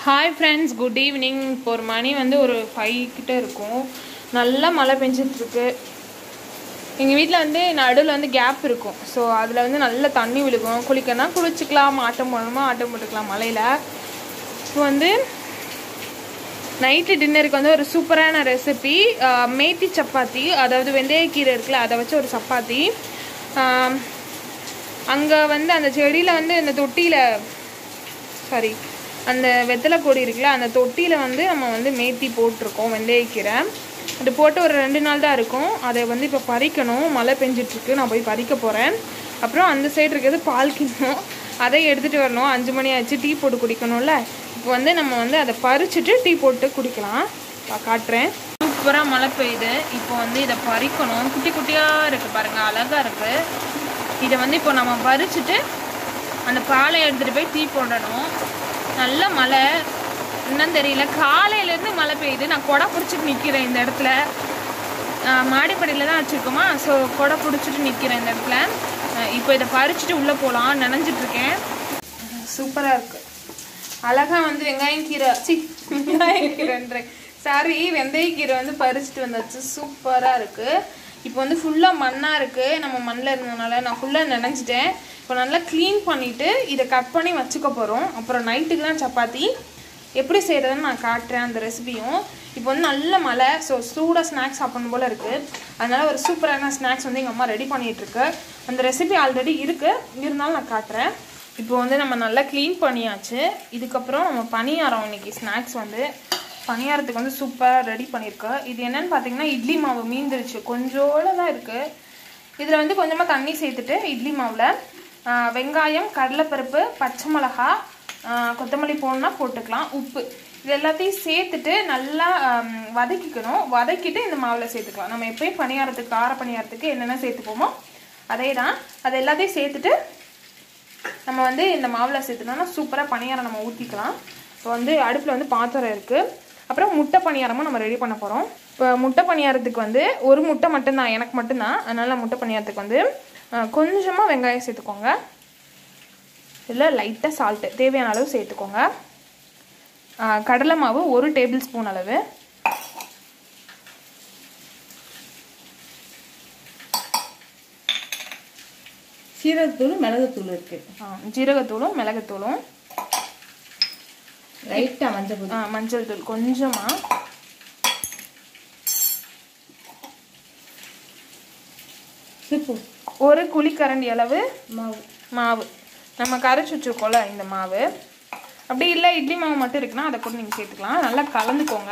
hi friends good evening இப்போ ஒரு மணி வந்து ஒரு ஃபைவ் கிட்ட இருக்கும் நல்லா மழை பெஞ்சிட்டு இருக்கு எங்கள் வீட்டில் வந்து நடுவில் வந்து கேப் இருக்கும் ஸோ அதில் வந்து நல்ல தண்ணி விழுகும் குளிக்கனா குளிச்சுக்கலாம் ஆட்டம் போடணுமா ஆட்டம் போட்டுக்கலாம் மழையில் இப்போ வந்து நைட்டு டின்னருக்கு வந்து ஒரு சூப்பரான ரெசிபி மேத்தி சப்பாத்தி அதாவது வெந்தயக்கீரை இருக்குல்ல அதை வச்சு ஒரு சப்பாத்தி அங்கே வந்து அந்த செடியில் வந்து அந்த தொட்டியில் சாரி அந்த வெத்தலை கொடி இருக்குல்ல அந்த தொட்டியில் வந்து நம்ம வந்து மேத்தி போட்டிருக்கோம் வெந்தயக்கீரை அது போட்டு ஒரு ரெண்டு நாள் தான் இருக்கும் அதை வந்து இப்போ பறிக்கணும் மழை பெஞ்சிட்ருக்கு நான் போய் பறிக்க போகிறேன் அப்புறம் அந்த சைடு இருக்கிறது பால் கிண்ணம் அதை எடுத்துகிட்டு வரணும் அஞ்சு மணி ஆச்சு டீ போட்டு குடிக்கணும்ல இப்போ வந்து நம்ம வந்து அதை பறிச்சுட்டு டீ போட்டு குடிக்கலாம் பா- காட்டுறேன் சூப்பராக மழை பெய்யுது இப்போ வந்து இதை பறிக்கணும் குட்டி குட்டியாக இருக்குது பாருங்கள் அழகாக இருக்குது இதை வந்து இப்போ நம்ம பறிச்சுட்டு அந்த பாலை எடுத்துகிட்டு போய் டீ போடணும் நல்ல மழை என்னன்னு தெரியல காலையிலேருந்து மழை பெய்யுது நான் கொடை பிடிச்சிட்டு நிற்கிறேன் இந்த இடத்துல மாடிப்படியில் தான் வச்சுருக்கோமா ஸோ கொடை பிடிச்சிட்டு நிற்கிறேன் இந்த இடத்துல அஹ் இப்போ இதை பறிச்சுட்டு உள்ளே போகலாம் நினைஞ்சிட்ருக்கேன் சூப்பராக இருக்குது அழகாக வந்து வெங்காயம் கீரை சி வெங்காயம் கீரைன்றேன் சாரி வெந்தயக்கீரை வந்து பறிச்சுட்டு வந்தாச்சு சூப்பராக இருக்குது இப்போ வந்து ஃபுல்லாக மண்ணாக இருக்குது நம்ம மண்ணில் இருந்ததுனால நான் ஃபுல்லாக நினைஞ்சிட்டேன் இப்போ நல்லா க்ளீன் பண்ணிவிட்டு இதை கட் பண்ணி வச்சுக்க போகிறோம் அப்புறம் நைட்டுக்கு தான் சப்பாத்தி எப்படி செய்கிறதுன்னு நான் காட்டுறேன் அந்த ரெசிபியும் இப்போ வந்து நல்ல மழை ஸோ சூடாக ஸ்நாக்ஸ் சாப்பிடணும் போல் இருக்குது அதனால ஒரு சூப்பரான ஸ்நாக்ஸ் வந்து எங்கள் அம்மா ரெடி பண்ணிகிட்ருக்கு அந்த ரெசிபி ஆல்ரெடி இருக்குது இருந்தாலும் நான் காட்டுறேன் இப்போ வந்து நம்ம நல்லா க்ளீன் பண்ணியாச்சு இதுக்கப்புறம் நம்ம பணியாரம் இன்னைக்கு ஸ்நாக்ஸ் வந்து பணியாரத்துக்கு வந்து சூப்பராக ரெடி பண்ணியிருக்கேன் இது என்னன்னு பார்த்தீங்கன்னா இட்லி மாவு மீந்துருச்சு கொஞ்சோட தான் இருக்குது இதில் வந்து கொஞ்சமாக தண்ணி சேர்த்துட்டு இட்லி மாவில் வெங்காயம் கடலைப்பருப்பு பச்சை மிளகா ஆஹ் கொத்தமல்லி போடணும்னா போட்டுக்கலாம் உப்பு இது எல்லாத்தையும் சேர்த்துட்டு நல்லா ஆம், வதக்கிக்கணும் வதக்கிட்டு இந்த மாவில் சேர்த்துக்கலாம் நம்ம எப்பயும் பணியாரத்துக்கு கார பணியாரத்துக்கு என்னென்ன சேர்த்துப்போமோ அதே தான் அது எல்லாத்தையும் சேர்த்துட்டு நம்ம வந்து இந்த மாவில் சேர்த்துனோம்னா சூப்பராக பணியாரம் நம்ம ஊற்றிக்கலாம் இப்போ வந்து அடுப்பில் வந்து பாத்திரம் இருக்குது அப்புறம் முட்டை பணியாரமும் நம்ம ரெடி பண்ண போகிறோம் இப்போ முட்டை பணியாரத்துக்கு வந்து ஒரு முட்டை மட்டும்தான் எனக்கு மட்டும்தான் அதனால் முட்டை பணியாரத்துக்கு வந்து கொஞ்சமாக வெங்காயம் சேர்த்துக்கோங்க இதில் லைட்டாக சால்ட்டு தேவையான அளவு சேர்த்துக்கோங்க ஆஹ் கடலை மாவு ஒரு டேபிள் ஸ்பூன் அளவு சீரகத்தூள் மிளகுத்தூள் இருக்கு ஆஹ் ஜீரகத்தூளும் மிளகுத்தூளும் லைட்டா மஞ்சள் பொடி ஆஹ் மஞ்சள் தூள் கொஞ்சமாக சுப்பு ஒரு குழிக்கரண்டி அளவு மாவு மாவு நம்ம கரைச்சி வச்சுருக்கோம்ல இந்த மாவு அப்படி இல்லை இட்லி மாவு மட்டும் இருக்குன்னா அதை கூட நீங்கள் சேர்த்துக்கலாம் நல்லா கலந்துக்கோங்க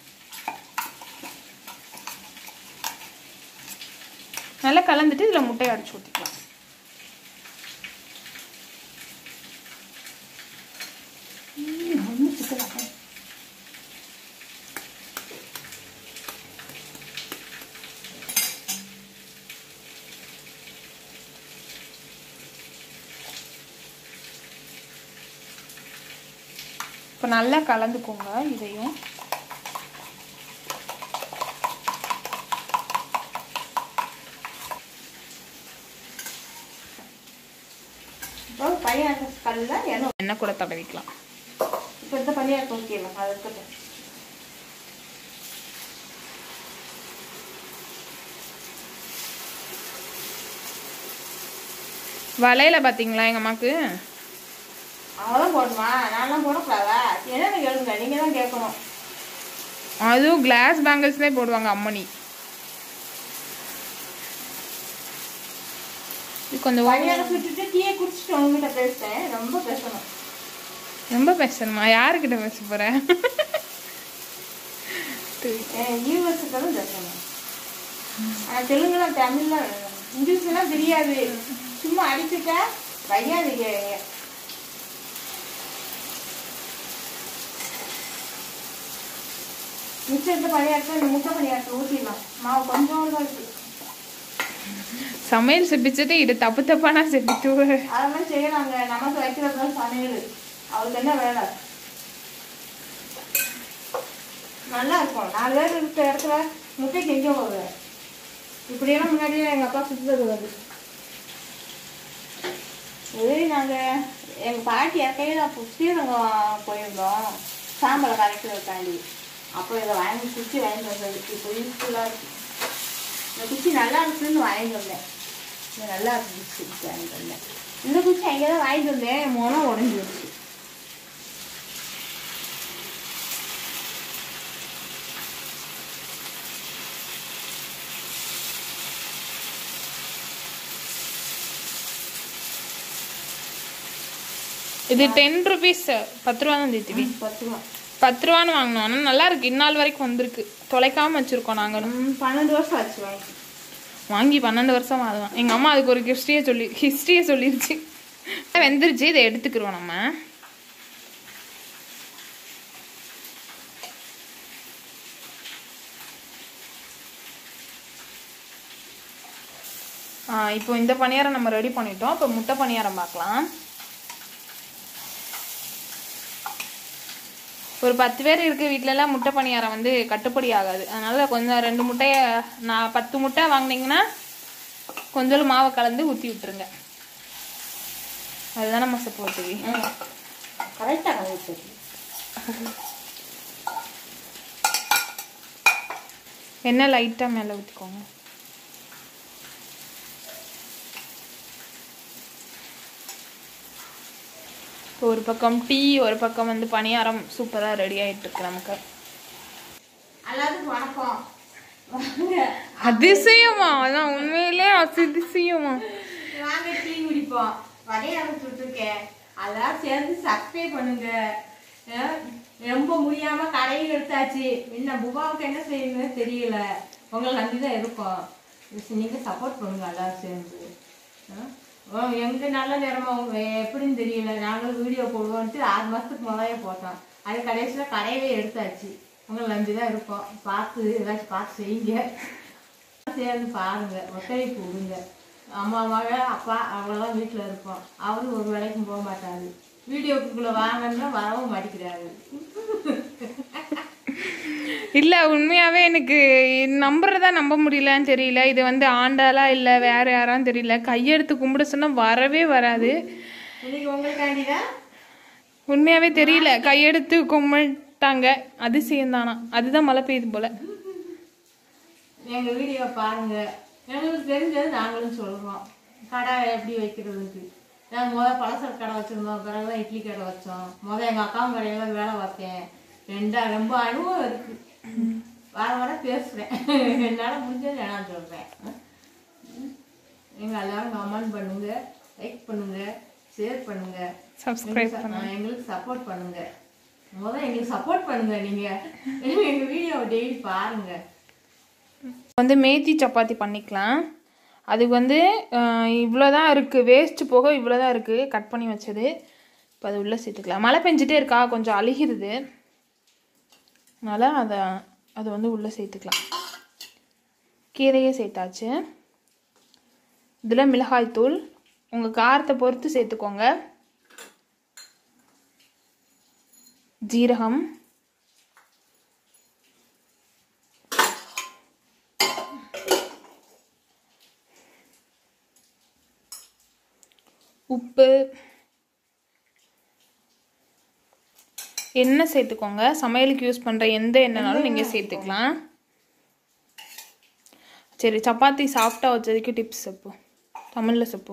நல்லா கலந்துட்டு இதில் முட்டையை அடிச்சு ஊற்றிக்கலாம் இப்போ நல்லா கலந்துக்கோங்க இதையும் இப்போ பையன் கல்ல எண்ணெய் எண்ணெய் கூட தடவிக்கலாம் இப்போ இந்த பனியார் தூக்கிடலாம் அது இருக்கட்டும் வலையில பார்த்தீங்களா எங்கள் அம்மாக்கு அவதான் போடணுமா நான்லாம் போடக்கூடாதா என்னென்ன கேளுங்க நீங்க தான் கேட்கணும் அதுவும் கிளாஸ் பேங்கிள்ஸ்லேயே போடுவாங்க அம்மணி இது கொஞ்சம் பனியாரம் சுட்டுட்டு டீயை குடிச்சிட்டு உங்ககிட்ட பேசிட்டேன் ரொம்ப பேசணும் ரொம்ப பேசணுமா யாருக்கிட்ட பேச போகிறேன் யூஎஸ்க்கு பேசணும் ஆனால் தெலுங்குலாம் தமிழ்லாம் இங்கிலீஷ்லாம் தெரியாது சும்மா அடிச்சுட்டா வையாதீங்க மிச்சம் எடுத்த பணியாரத்தில் இந்த முட்டை பணியாரத்தை ஊற்றிடலாம் மாவு கொஞ்சம் தான் இருக்கு சமையல் செப்பிச்சுட்டு இது தப்பு தப்பானா செப்பிட்டு அதெல்லாம் செய்யலாங்க நமக்கு வைக்கிறது தான் சமையல் அவருக்கு என்ன வேலை நல்லா இருக்கும் நாலு பேர் இருக்கிற இடத்துல முட்டைக்கு எங்கே போகுது இப்படியெல்லாம் முன்னாடியே எங்கள் அப்பா சுற்றுறது வருது இது நாங்கள் எங்கள் பாட்டி இறக்கையே நான் ஸ்ரீரங்கம் போயிருந்தோம் சாம்பலை கரைக்கிறதுக்காண்டி அப்போ இதை வாங்கி குச்சி வாங்கிட்டு வந்தது இப்போ யூஸ்ஃபுல்லாக இருக்கு இந்த குச்சி நல்லா இருக்குன்னு வாங்கிட்டு வந்தேன் இது நல்லா இருக்கு குச்சி குச்சி வாங்கிட்டு வந்தேன் இந்த குச்சி அங்கே தான் வாங்கிட்டு வந்தேன் என் மோனம் உடஞ்சி வச்சு இது டென் ருபீஸ் பத்து ரூபா தான் தீத்திவி பத்து ரூபா பத்து ரூபான்னு வாங்கினோம் ஆனால் நல்லா இருக்கு இந்நாள் வரைக்கும் வந்திருக்கு தொலைக்காம வச்சிருக்கோம் நாங்களும் ம், பன்னெண்டு வருஷம் ஆச்சு வாங்கி வாங்கி பன்னெண்டு வருஷம் ஆகுதான் எங்கள் அம்மா அதுக்கு ஒரு ஹிஸ்ட்ரியை சொல்லி ஹிஸ்ட்ரியை சொல்லிருச்சு வெந்துருச்சு இதை எடுத்துக்கிறோம் நம்ம ஆ இப்போ இந்த பணியாரம் நம்ம ரெடி பண்ணிட்டோம் இப்போ முட்டை பணியாரம் பார்க்கலாம் ஒரு பத்து பேர் இருக்க வீட்டிலலாம் முட்டை பணியாரம் வந்து கட்டுப்படி ஆகாது அதனால கொஞ்சம் ரெண்டு முட்டையை நான் பத்து முட்டை வாங்கினீங்கன்னா கொஞ்சம் மாவை கலந்து ஊற்றி விட்டுருங்க அதுதானே மசப்பு ஊற்றுவி ம் கரெக்டாக கலந்து எண்ணெய் லைட்டாக மேலே ஊற்றிக்கோங்க இப்போ ஒரு பக்கம் டீ ஒரு பக்கம் வந்து பணியாரம் சூப்பராக ரெடி ஆயிட்டு இருக்கு நமக்கு எல்லாத்துக்கும் வணக்கம் வாங்க அதிசயமா அதான் உண்மையிலே அதிசயமா வாங்க டீ குடிப்போம் வரைய ஆரம்பிச்சுட்ருக்கேன் அதெல்லாம் சேர்ந்து சப்ஸ்கிரைப் பண்ணுங்க அஹ் ரொம்ப முடியாம கடையில் எடுத்தாச்சு என்ன புபாவுக்கு என்ன செய்யுங்கன்னு தெரியல உங்களை நம்பி தான் இருக்கோம் மிஸ் நீங்க சப்போர்ட் பண்ணுங்க எல்லாரும் சேர்ந்து அஹ் ஓ, எங்க நல்ல நேரமா உங்க எப்படின்னு தெரியல நாங்களும் வீடியோ போடுவோன்ட்டு ஆறு மாசத்துக்கு முதலே போட்டோம் அது கடைசியில் கடையிலே எடுத்தாச்சு உங்களை நம்பி தான் இருக்கோம் பார்த்து ஏதாச்சும் பார்த்து செய்யுங்க சேர்ந்து பாருங்க ஒத்துழைப்பு விடுங்க அம்மா மக அப்பா அவ்வளோதான் வீட்டில் இருப்போம் அவரும் ஒரு வேலைக்கும் போக மாட்டாரு வீடியோக்குள்ளே வாங்கன்னா வரவும் மாட்டேங்கிறாரு இல்ல உண்மையாவே எனக்கு நம்புறதா நம்ப முடியலன்னு தெரியல இது வந்து ஆண்டாளா இல்ல வேற யாரான்னு தெரியல கையெடுத்து கும்பிட சொன்னா வரவே வராது இன்னைக்கு உங்களுக்காண்டி தான் உண்மையாவே தெரியல கையெடுத்து கும்பிட்டாங்க அதிசயம் தானா அதுதான் மழை பெய்யுது போல எங்கள் வீடியோ பாருங்க எங்களுக்கு தெரிஞ்சது நாங்களும் சொல்கிறோம் கடை எப்படி வைக்கிறதுக்கு நாங்கள் முதல் பலசர கடை வச்சுருந்தோம் பிறகு தான் இட்லி கடை வச்சோம் முதல் எங்கள் அக்காவும் கடையில் வேலை பார்த்தேன் ரெண்டா ரொம்ப அனுபவம் இருக்குது வர வர பேசுகிறேன் என்னால் முடிஞ்சது நான் சொல்கிறேன் எங்கள் எல்லாரும் கமெண்ட் பண்ணுங்க லைக் பண்ணுங்க ஷேர் பண்ணுங்க சப்ஸ்கிரைப் எங்களுக்கு- எங்களுக்கு சப்போர்ட் பண்ணுங்க முதல்ல எங்களுக்கு சப்போர்ட் பண்ணுங்க நீங்க எங்க வீடியோ டெய்லி பாருங்க வந்து மேத்தி சப்பாத்தி பண்ணிக்கலாம் அதுக்கு வந்து இவ்வளோ தான் இருக்குது வேஸ்ட் போக இவ்வளோ தான் இருக்குது கட் பண்ணி வச்சது இப்போ அது உள்ளே சேர்த்துக்கலாம் மழை பெஞ்சிட்டே இருக்கா கொஞ்சம் அழுகிருது அதனால் அதை அதை வந்து உள்ளே சேர்த்துக்கலாம் கீரையே சேர்த்தாச்சு இதில் மிளகாய் தூள் உங்கள் காரத்தை பொறுத்து சேர்த்துக்கோங்க ஜீரகம் உப்பு எண்ணெய் சேர்த்துக்கோங்க சமையலுக்கு யூஸ் பண்ணுற எந்த எண்ணெய்னாலும் நீங்கள் சேர்த்துக்கலாம் சரி சப்பாத்தி சாஃப்டாக வச்சதுக்கு டிப்ஸ் செப்போ தமிழில் செப்போ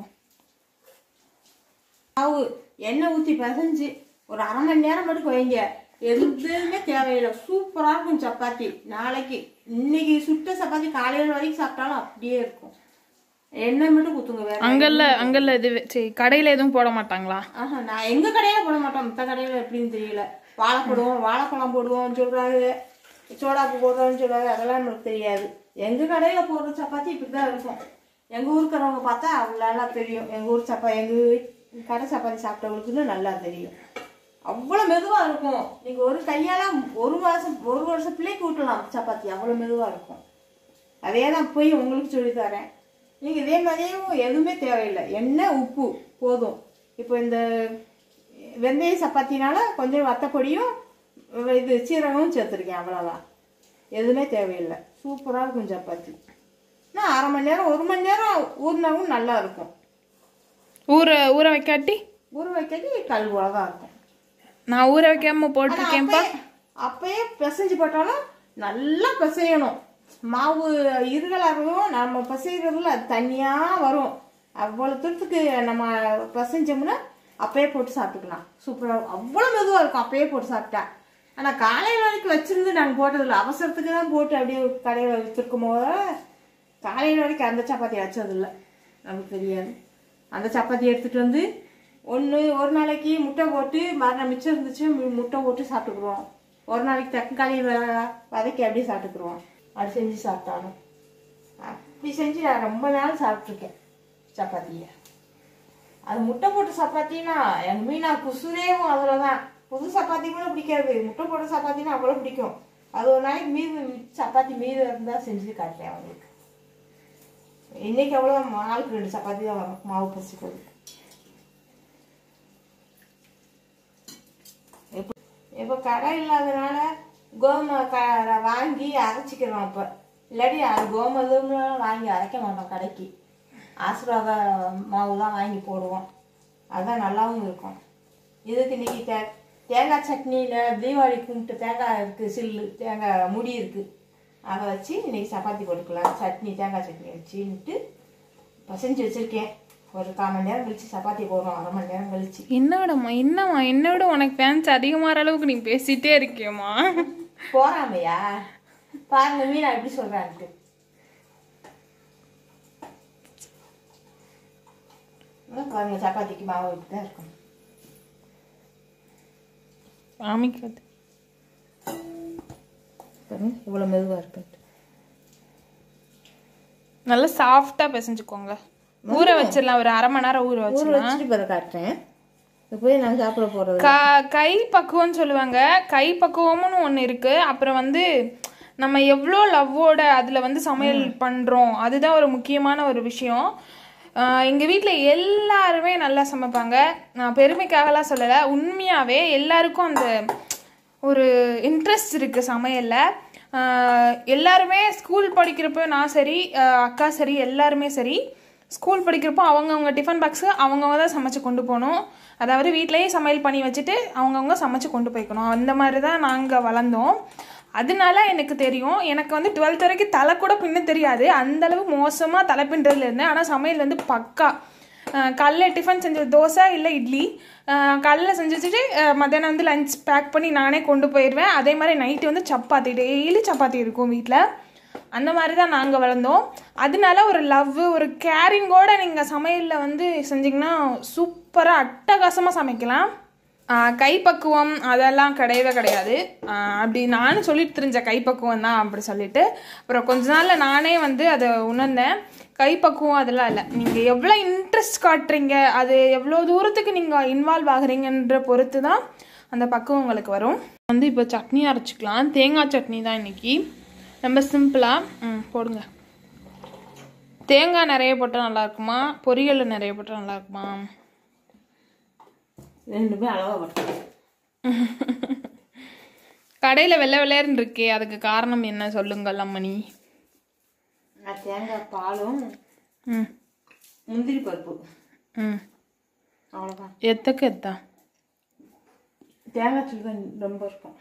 மாவு எண்ணெய் ஊற்றி பிசைஞ்சு ஒரு அரை மணி நேரம் மட்டும் வைங்க எதுவுமே தேவையில்லை சூப்பராக இருக்கும் சப்பாத்தி நாளைக்கு இன்னைக்கு சுட்ட சப்பாத்தி காலையில் வரைக்கும் சாப்பிட்டாலும் அப்படியே இருக்கும் எண்ணெய் மட்டும் ஊற்றுங்க வேற அங்கல்ல அங்கல்ல இது சரி கடையில் எதுவும் போட மாட்டாங்களா ஆஹா நான் எங்க கடையில போட மாட்டோம் மத்த கடையில எப்படின்னு தெரியல வாழை போடுவோம் வாழைப்பழம் போடுவோம்னு சொல்றாங்க சோடாப்பு போடுறோம்னு சொல்றாங்க அதெல்லாம் நமக்கு தெரியாது எங்க கடையில போடுற சப்பாத்தி இப்படிதான் இருக்கும் எங்க ஊருக்கிறவங்க பார்த்தா அவ்வளோ நல்லா தெரியும் எங்க ஊர் சப்பா எங்க வீட்- கடை சப்பாத்தி சாப்பிட்டவங்களுக்குன்னு நல்லா தெரியும் அவ்வளோ மெதுவா இருக்கும் நீங்க ஒரு கையால ஒரு மாசம் ஒரு வருஷம் பிள்ளைக்கு ஊட்டலாம் சப்பாத்தி அவ்வளோ மெதுவா இருக்கும் அதே தான் போய் உங்களுக்கு சொல்லித் தரேன் நீங்கள் இதே மாதிரியும் எதுவுமே தேவையில்லை எண்ணெய் உப்பு போதும் இப்போ இந்த வெந்தய சப்பாத்தினால கொஞ்சம் வத்தப்பொடியும் இது சீரகமும் சேர்த்துருக்கேன் அவ்வளோதான் எதுவுமே தேவையில்லை சூப்பராக இருக்கும் சப்பாத்தி நான் அரை மணி நேரம் ஒரு மணி நேரம் ஊறினாவும் நல்லா இருக்கும் ஊற ஊற வைக்காட்டி ஊற வைக்கிறது கல் போல தான் இருக்கும் நான் ஊற வைக்காம போட்டிருக்கேன்ப்பா அப்பயே- அப்பயே பிசைஞ்சு போட்டாலும் நல்லா பிசையணும் மாவு இருகலாகவும் நம்ம பிசைகிறதுல அது தனியாக வரும் அவ்வளோ தூரத்துக்கு நம்ம பிசைஞ்சோம்னா அப்பயே போட்டு சாப்பிட்டுக்கலாம் சூப்பராக அவ்வளோ மெதுவாக இருக்கும் அப்பயே போட்டு சாப்பிட்டா ஆனால் காலையில் வரைக்கும் வச்சிருந்து நாங்கள் போட்டதில்ல அவசரத்துக்கு தான் போட்டு அப்படியே கடையில் வச்சுருக்கும் போது காலையில் வரைக்கும் அந்த சப்பாத்தி வச்சதில்ல நமக்கு தெரியாது அந்த சப்பாத்தி எடுத்துகிட்டு வந்து ஒன்று ஒரு நாளைக்கு முட்டை போட்டு மறுநாள் மிச்சம் இருந்துச்சு மு- முட்டை போட்டு சாப்பிட்டுக்குருவோம் ஒரு நாளைக்கு தக்காளி வ- வதக்கி அப்படியே சாப்பிட்டுக்குருவோம் அது செஞ்சு சாப்பிட்டாலும் அப்படி செஞ்சு நான் ரொம்ப நாள் சாப்பிட்ருக்கேன் சப்பாத்தியை அது முட்டை போட்டு சப்பாத்தினா எங்கள் மீனா குசுரேவும் அதில் தான் புது சப்பாத்தி கூட பிடிக்காது முட்டை போட்ட சப்பாத்தினா அவ்வளோ பிடிக்கும் அது ஒரு நாளைக்கு மீது சப்பாத்தி மீது இருந்தால் செஞ்சு காட்டுறேன் அவங்களுக்கு இன்னைக்கு அவ்வளோ நாளுக்கு ரெண்டு சப்பாத்தி தான் வரும் மாவு பசிக்கிறது இப்போ இப்போ கடை இல்லாதனால கோதுமை க வாங்கி அரைச்சிக்கிறோம் இப்போ இல்லாட்டி அது கோமதும்லாம் வாங்கி அரைக்க மாட்டோம் கடைக்கு ஆசீர்வாத மாவு தான் வாங்கி போடுவோம் அதுதான் நல்லாவும் இருக்கும் இதுக்கு இன்னைக்கு தே தேங்காய் சட்னியில் தீபாவளி கும்பிட்டு தேங்காய் இருக்குது சில்லு தேங்காய் முடி இருக்குது அதை வச்சு இன்னைக்கு சப்பாத்தி போட்டுக்கலாம் சட்னி தேங்காய் சட்னி வச்சுன்ட்டு பசஞ்சு வச்சுருக்கேன் ஒரு கால் மணி நேரம் கழிச்சு சப்பாத்தி போடுறோம் அரை மணி நேரம் கழிச்சு என்னோடம்மா என்னம்மா என்னோட உனக்கு ஃபேன்ஸ் அதிகமாகிற அளவுக்கு நீ பேசிட்டே இருக்கியம்மா போறாமையா பாருங்க மீனா எப்படி சொல்றான்ட்டு இங்க பாருங்க சப்பாத்திக்கு மாவு இப்படி தான் இருக்கும் காமிக்காது பாருங்க இவ்வளோ மெதுவாக இருக்கு நல்லா சாஃப்டா பிசைஞ்சுக்கோங்க ஊற வச்சிடலாம் ஒரு அரை மணி நேரம் ஊற ஊற வச்சிடலாம் வச்சுட்டு இப்போ காட்டுறேன் இப்போ போய் நான் சாப்பிட போகிறது க கை பக்குவம்னு சொல்லுவாங்க கை பக்குவம்னு ஒன்று இருக்கு அப்புறம் வந்து நம்ம எவ்வளோ லவ்வோட அதில் வந்து சமையல் பண்ணுறோம் அதுதான் ஒரு முக்கியமான ஒரு விஷயம் எங்கள் வீட்டில் எல்லாருமே நல்லா சமைப்பாங்க நான் பெருமைக்காகலாம் சொல்லலை உண்மையாகவே எல்லாருக்கும் அந்த ஒரு இன்ட்ரெஸ்ட் இருக்குது சமையலில் ஆஹ் எல்லாருமே ஸ்கூல் படிக்கிறப்ப நான் சரி ஆஹ் அக்கா சரி எல்லாருமே சரி ஸ்கூல் படிக்கிறப்போ அவங்கவுங்க டிஃபன் பாக்ஸு அவங்கவுங்க தான் சமைச்சு கொண்டு போகணும் அதாவது வீட்டிலேயே சமையல் பண்ணி வச்சுட்டு அவங்கவுங்க சமைச்சு கொண்டு போய்க்கணும் அந்த மாதிரி தான் நாங்கள் வளர்ந்தோம் அதனால எனக்கு தெரியும் எனக்கு வந்து டுவெல்த் வரைக்கும் தலை கூட பின்ன தெரியாது அந்த அளவு மோசமாக தலை பின்றதுல இருந்தேன் ஆனால் சமையல் வந்து பக்கா அஹ் காலைல டிஃபன் செஞ்ச தோசை இல்லை இட்லி அஹ் காலைல செஞ்சு வச்சுட்டு அஹ் மத்தியானம் வந்து லஞ்ச் பேக் பண்ணி நானே கொண்டு போயிடுவேன் அதே மாதிரி நைட்டு வந்து சப்பாத்தி டெய்லி சப்பாத்தி இருக்கும் வீட்டில் அந்த மாதிரி தான் நாங்கள் வளர்ந்தோம் அதனால ஒரு லவ் ஒரு கேரிங்கோட நீங்கள் சமையலில் வந்து செஞ்சிங்கன்னா சூப்பராக அட்டகாசமாக சமைக்கலாம் ஆஹ் கைப்பக்குவம் அதெல்லாம் கிடையவே கிடையாது ஆஹ் அப்படி நானும் சொல்லிட்டு தெரிஞ்ச கைப்பக்குவம் தான் அப்படி சொல்லிட்டு அப்புறம் கொஞ்ச நாளில் நானே வந்து அதை உணர்ந்தேன் கைப்பக்குவம் அதெல்லாம் இல்லை நீங்கள் எவ்வளோ இன்ட்ரெஸ்ட் காட்டுறீங்க அது எவ்வளோ தூரத்துக்கு நீங்கள் இன்வால்வ் ஆகுறீங்கன்ற பொறுத்து தான் அந்த பக்குவம் உங்களுக்கு வரும் வந்து இப்போ சட்னி அரைச்சிக்கலாம் தேங்காய் சட்னி தான் இன்னைக்கு ரொம்ப சிம்பிளாக ம் போடுங்க தேங்காய் நிறைய போட்டால் நல்லா இருக்குமா பொரியல் நிறைய போட்டால் நல்லா இருக்குமா ரெண்டுமே அளவாக போட்டேன் கடையில் வெள்ளை வெள்ளையர்னு இருக்கே அதுக்கு காரணம் என்ன சொல்லுங்கள் அம்மணி நான் தேங்காய் பாலும் ம் முந்திரி பருப்பு ம் அவ்வளோதான் எத்தக்கு எத்தா தேங்காய் சுடு ரொம்ப இருக்கும்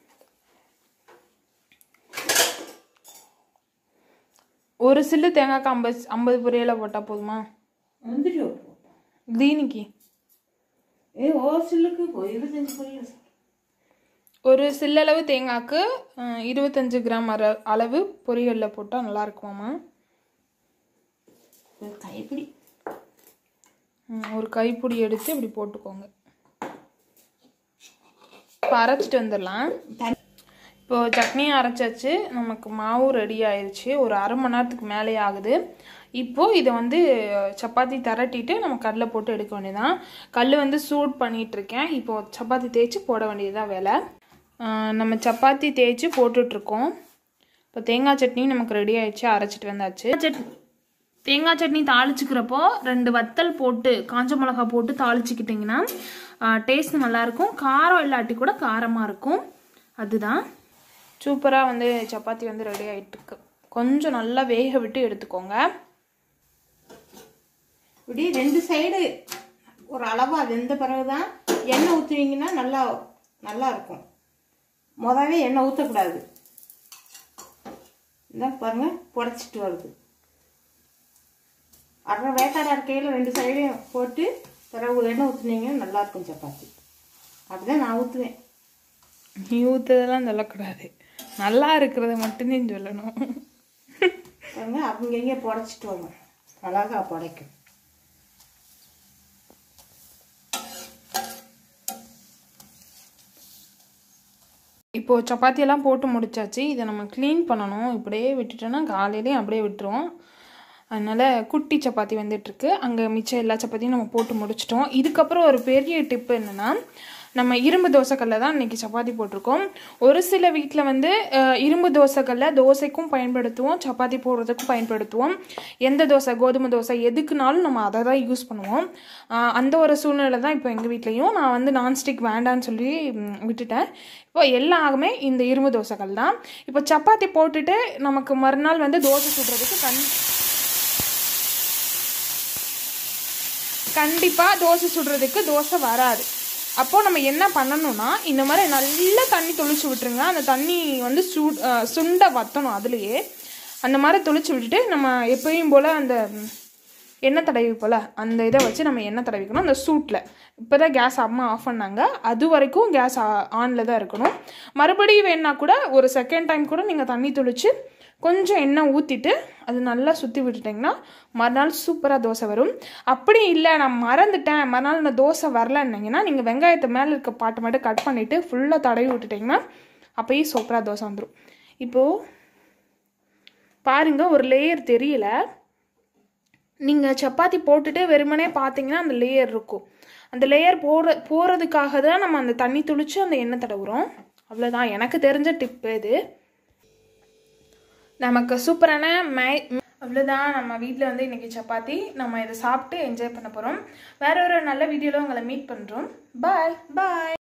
ஒரு சில்லு தேங்காய்க்கு ஐம்பது ஐம்பது பொரியலை போட்டால் போதுமா முந்திரி பருப்பு தீனிக்கு ஏ ஓ சில்லுக்கு போய் இருபத்தஞ்சு பொரியல் ஒரு சில்லளவு தேங்காய்க்கு அஹ், இருபத்தஞ்சு கிராம் அர அளவு பொரியலில் போட்டால் நல்லா இருக்குமாம்மா ஒரு கைப்பிடி ம், ஒரு கைப்பிடி எடுத்து இப்படி போட்டுக்கோங்க இப்போ அரைச்சிட்டு வந்துடலாம் தண்ணி இப்போ சட்னியும் அரைச்சாச்சு நமக்கு மாவு ரெடி ஆயிருச்சு ஒரு அரை மணி நேரத்துக்கு மேலே ஆகுது இப்போ இதை வந்து சப்பாத்தி திரட்டிட்டு நம்ம கடலை போட்டு எடுக்க வேண்டியதான் கல் வந்து சூட் பண்ணிட்டு இருக்கேன் இப்போ சப்பாத்தி தேய்ச்சி போட வேண்டியதுதான் வேலை ஆஹ் நம்ம சப்பாத்தி தேய்ச்சி போட்டுட்ருக்கோம் இப்போ தேங்காய் சட்னியும் நமக்கு ரெடி ஆயிடுச்சு அரைச்சிட்டு வந்தாச்சு சட்னி தேங்காய் சட்னி தாளிச்சுக்கிறப்போ ரெண்டு வத்தல் போட்டு காஞ்ச மிளகா போட்டு தாளிச்சுக்கிட்டிங்கன்னா டேஸ்ட் நல்லாயிருக்கும் காரம் இல்லாட்டி கூட காரமாக இருக்கும் அதுதான் சூப்பராக வந்து சப்பாத்தி வந்து ரெடி ஆகிட்டுருக்கு கொஞ்சம் நல்லா வேக விட்டு எடுத்துக்கோங்க இப்படி ரெண்டு சைடு ஒரு அளவாக வெந்த பிறகு தான் எண்ணெய் ஊற்றுனீங்கன்னா நல்லா நல்லா இருக்கும் முதவே எண்ணெய் ஊற்றக்கூடாது இந்த பாருங்க புடச்சிட்டு வருது அரை வேக்காடு இருக்கையில் ரெண்டு சைடையும் போட்டு பிறகு எண்ணெய் ஊற்றுனீங்கன்னா நல்லா இருக்கும் சப்பாத்தி அப்படிதான் நான் ஊற்றுவேன் நீ ஊற்றுறதெல்லாம் சொல்லக்கூடாது நல்லா இருக்கிறத மட்டுமே சொல்லணும் பாருங்க அவங்க எங்கே புடச்சிட்டு வரும் அழகா புடைக்கும் இப்போது சப்பாத்தியெல்லாம் போட்டு முடிச்சாச்சு இதை நம்ம க்ளீன் பண்ணணும் இப்படியே விட்டுட்டோன்னா காலையிலேயே அப்படியே விட்டுருவோம் அதனால் குட்டி சப்பாத்தி வந்துட்டுருக்கு அங்கே மிச்சம் எல்லா சப்பாத்தியும் நம்ம போட்டு முடிச்சிட்டோம் இதுக்கப்புறம் ஒரு பெரிய டிப்பு என்னென்னா நம்ம இரும்பு தோசைக்கல்ல தான் இன்றைக்கி சப்பாத்தி போட்டிருக்கோம் ஒரு சில வீட்டில் வந்து அஹ், இரும்பு தோசைக்கல்ல தோசைக்கும் பயன்படுத்துவோம் சப்பாத்தி போடுறதுக்கும் பயன்படுத்துவோம் எந்த தோசை கோதுமை தோசை எதுக்குனாலும் நம்ம அதை தான் யூஸ் பண்ணுவோம் அஹ், அந்த ஒரு சூழ்நிலை தான் இப்போ எங்கள் வீட்லேயும் நான் வந்து நான்ஸ்டிக் வேண்டான்னு சொல்லி ம், விட்டுட்டேன் இப்போ எல்லாமே இந்த இரும்பு தோசைகள் தான் இப்போ சப்பாத்தி போட்டுட்டு நமக்கு மறுநாள் வந்து தோசை சுடுறதுக்கு கண் கண்டிப்பாக தோசை சுடுறதுக்கு தோசை வராது அப்போது நம்ம என்ன பண்ணணும்னா இந்த மாதிரி நல்லா தண்ணி தொளிச்சு விட்டுருங்க அந்த தண்ணி வந்து சு அஹ் சுண்ட வற்றணும் அதுலேயே அந்த மாதிரி தொளிச்சு விட்டுட்டு நம்ம எப்பயும் போல் அந்த ம், எண்ணெய் தடவி போல் அந்த இதை வச்சு நம்ம எண்ணெய் தடவிக்கணும் அந்த சூட்டில் இப்போ தான் கேஸ் அம்மா ஆஃப் பண்ணாங்க அது வரைக்கும் கேஸ் ஆனில் தான் இருக்கணும் மறுபடியும் வேணா கூட ஒரு செகண்ட் டைம் கூட நீங்கள் தண்ணி தொளிச்சு கொஞ்சம் எண்ணெய் ஊற்றிட்டு அது நல்லா சுற்றி விட்டுட்டிங்கன்னா மறுநாள் சூப்பராக தோசை வரும் அப்படி இல்லை நான் மறந்துட்டேன் மறுநாள் நான் தோசை வரலன்னீங்கன்னா நீங்கள் வெங்காயத்தை மேலே இருக்க பாட்டை மட்டும் கட் பண்ணிவிட்டு ஃபுல்லாக தடவி விட்டுட்டிங்கன்னா அப்பயே சூப்பராக தோசை வந்துடும் இப்போது பாருங்க ஒரு லேயர் தெரியல நீங்கள் சப்பாத்தி போட்டுட்டு வெறுமனே பார்த்தீங்கன்னா அந்த லேயர் இருக்கும் அந்த லேயர் போகிற போகிறதுக்காக தான் நம்ம அந்த தண்ணி துளிச்சு அந்த எண்ணெய் தடவுறோம் அவ்வளோதான் எனக்கு தெரிஞ்ச டிப்பு இது நமக்கு சூப்பரான மை அவ்வளோதான் நம்ம வீட்டில் வந்து இன்றைக்கி சப்பாத்தி நம்ம இதை சாப்பிட்டு என்ஜாய் பண்ண போகிறோம் வேற ஒரு நல்ல வீடியோவில் உங்களை மீட் பண்ணுறோம் பாய் பாய்